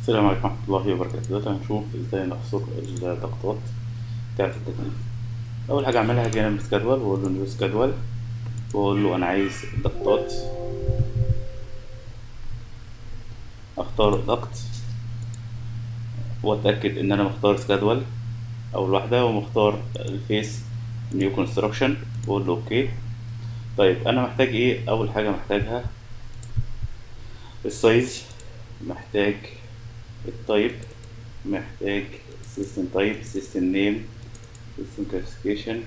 السلام عليكم ورحمة الله وبركاته دلوقتي هنشوف ازاي نحصر الضغطات بتاعة التكليف أول حاجة أعملها هاجي هنا من سكادول وأقول له نيو سكادول وأقول له أنا عايز ضغطات أختار ضغط وأتأكد إن أنا مختار سكادول أول واحدة ومختار الفيس نيو كونستراكشن وأقول له أوكي طيب أنا محتاج إيه أول حاجة محتاجها السايز محتاج التايب محتاج سيستم تايب سيستم نيم سيستم كلاسيفيكيشن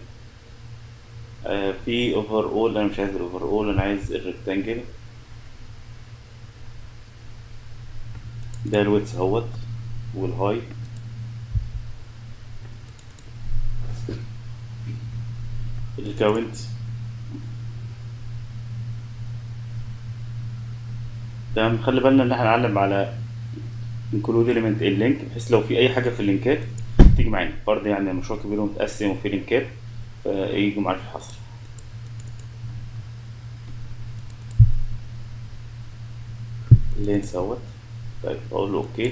في اوفر اول انا مش عايز الاوفر اول انا عايز الريكتانجل ده الويتس اهوت والهاي الكاونت تمام خلي بالنا ان احنا نعلم على انكلود اليمنت اللينك بحيث لو في اي حاجه في اللينكات تيجي معانا فرض يعني المشروع كبير ومتقسم وفي لينكات فيجوا معانا في الحصر اللينس اهوت طيب اقول له اوكي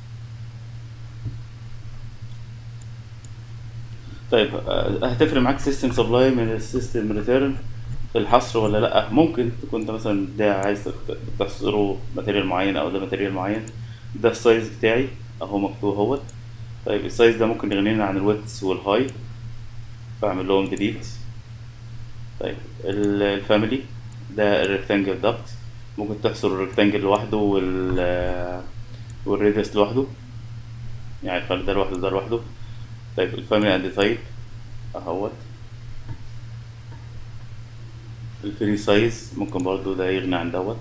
طيب هتفرق معاك سيستم سبلاي من السيستم ريتيرن في الحصر ولا لا ممكن تكون انت مثلا ده عايز تحصره ماتيريال معين او ده ماتيريال معين ده السايز بتاعي اهو مكتوب اهوت طيب السايز ده ممكن يغنينا عن الويتس والهاي فاعمل لهم جديد طيب الفاميلي ده الريكتانجل داكت ممكن تحصر الريكتانجل لوحده وال والريديوس لوحده يعني خلي ده لوحده ده لوحده طيب الفاميلي اند تايب اهوت الفري سايز ممكن برضو ده يغني عن دوت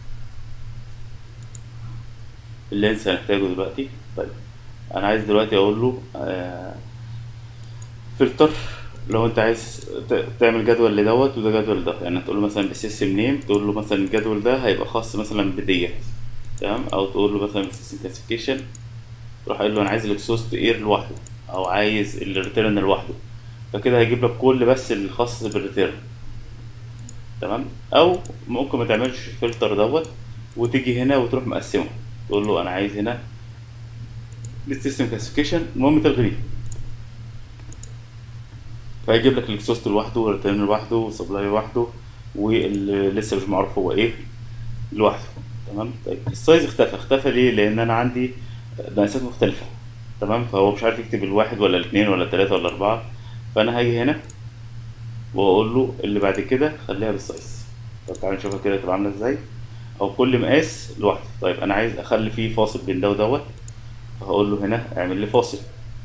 اللينس هنحتاجه دلوقتي طيب انا عايز دلوقتي اقول له آه فلتر لو انت عايز تعمل جدول لدوت وده جدول ده يعني تقول له مثلا بالسيستم نيم تقول له مثلا الجدول ده هيبقى خاص مثلا بديت تمام او تقول له مثلا بالسيستم كلاسيفيكيشن تروح قايل له انا عايز الاكسوست اير لوحده او عايز الريتيرن لوحده فكده هيجيب لك كل بس الخاص بالريتيرن تمام او ممكن ما تعملش الفلتر دوت وتيجي هنا وتروح مقسمه تقول له انا عايز هنا السيستم كلاسيفيكيشن المهم تلغيه فهيجيب لك الاكسوست لوحده والريتيرن لوحده والسبلاي لوحده واللي لسه مش معروف هو ايه لوحده تمام طيب السايز اختفى اختفى ليه لان انا عندي مقاسات مختلفه تمام فهو مش عارف يكتب الواحد ولا الاثنين ولا الثلاثه ولا الاربعه فانا هاجي هنا واقول له اللي بعد كده خليها بالسايز طب تعالى نشوفها كده تبقى عامله ازاي او كل مقاس لوحده طيب انا عايز اخلي فيه فاصل بين ده ودوت فهقول له هنا اعمل لي فاصل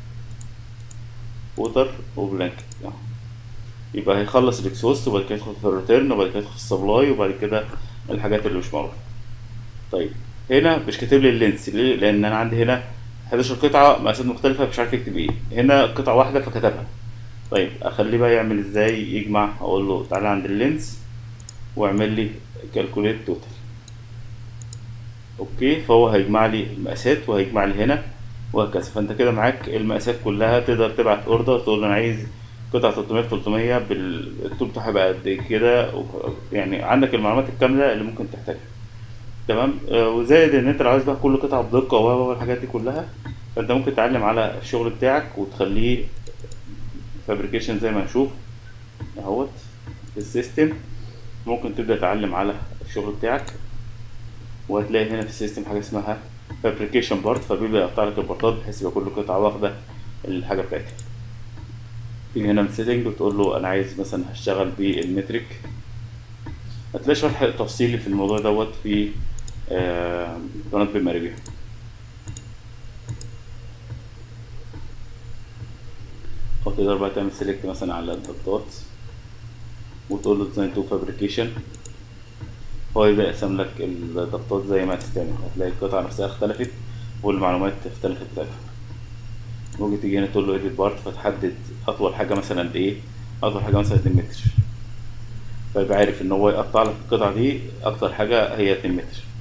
ووتر وبلانك يبقى هيخلص الاكسوست وبعد كده يدخل في الريتيرن وبعد كده يدخل في السبلاي وبعد كده الحاجات اللي مش معروفه طيب هنا مش كاتب لي اللينس ليه لان انا عندي هنا 11 قطعه مقاسات مختلفه مش عارف يكتب ايه هنا قطعه واحده فكتبها طيب اخليه بقى يعمل ازاي يجمع اقول له تعالى عند اللينس واعمل لي كالكوليت توتال اوكي فهو هيجمع لي المقاسات وهيجمع لي هنا وهكذا فانت كده معاك المقاسات كلها تقدر تبعت اوردر تقول له انا عايز قطعة 300 في 300 بالطول بتاعها بقى قد كده يعني عندك المعلومات الكاملة اللي ممكن تحتاجها تمام آه وزائد ان انت لو عايز بقى كل قطعة بدقة والحاجات دي كلها فانت ممكن تعلم على الشغل بتاعك وتخليه فابريكيشن زي ما هنشوف اهوت في السيستم ممكن تبدأ تعلم على الشغل بتاعك وهتلاقي هنا في السيستم حاجة اسمها فابريكيشن بارت فبيبدأ يقطع لك البارتات بحيث يبقى كل قطعة واخدة الحاجة بتاعتها تيجي هنا من سيتنج وتقول له أنا عايز مثلا هشتغل بالمترك هتلاقي شرح تفصيلي في الموضوع دوت في آه قناة بماريبيا أو تقدر بقى تعمل سيلكت مثلا على الضغطات وتقول له ديزاين تو فابريكيشن هو يبدأ يقسم لك الضغطات زي ما تستعمل هتلاقي القطعة نفسها اختلفت والمعلومات اختلفت بتاعتها ممكن تيجي هنا تقول له edit بارت فتحدد أطول حاجة مثلا قد إيه أطول حاجة مثلا 2 متر فيبقى عارف إن هو يقطع لك القطعة دي أكتر حاجة هي 2 متر